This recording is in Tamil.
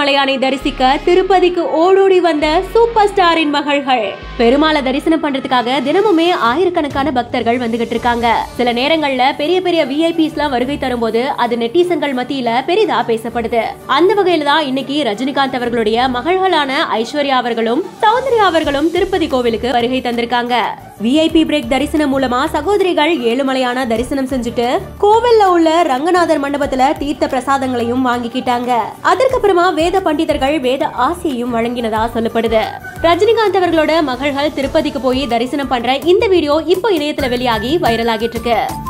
ஏழுமலையானை தரிசிக்க திருப்பதிக்கு ஓடோடி வந்த சூப்பர் ஸ்டாரின் மகள்கள் பெருமாளை தரிசனம் பண்றதுக்காக தினமுமே ஆயிரக்கணக்கான பக்தர்கள் வந்துகிட்டு இருக்காங்க சில நேரங்கள்ல பெரிய பெரிய விஐபிஸ் எல்லாம் வருகை தரும்போது அது நெட்டிசன்கள் மத்தியில பெரிதா பேசப்படுது அந்த வகையில தான் இன்னைக்கு ரஜினிகாந்த் அவர்களுடைய மகள்களான ஐஸ்வர்யா அவர்களும் சௌந்தர்யா அவர்களும் திருப்பதி கோவிலுக்கு வருகை தந்திருக்காங்க விஐபி பிரேக் தரிசனம் மூலமா சகோதரிகள் ஏழுமலையான தரிசனம் செஞ்சுட்டு கோவில்ல உள்ள ரங்கநாதர் மண்டபத்துல தீர்த்த பிரசாதங்களையும் வாங்கிக்கிட்டாங்க அதற்கப்புறமா வேத பண்டிதர்கள் வேத ஆசியையும் வழங்கினதா சொல்லப்படுது ரஜினிகாந்த் அவர்களோட மகள்கள் திருப்பதிக்கு போய் தரிசனம் பண்ற இந்த வீடியோ இப்போ இணையத்துல வெளியாகி வைரல் ஆகிட்டு இருக்கு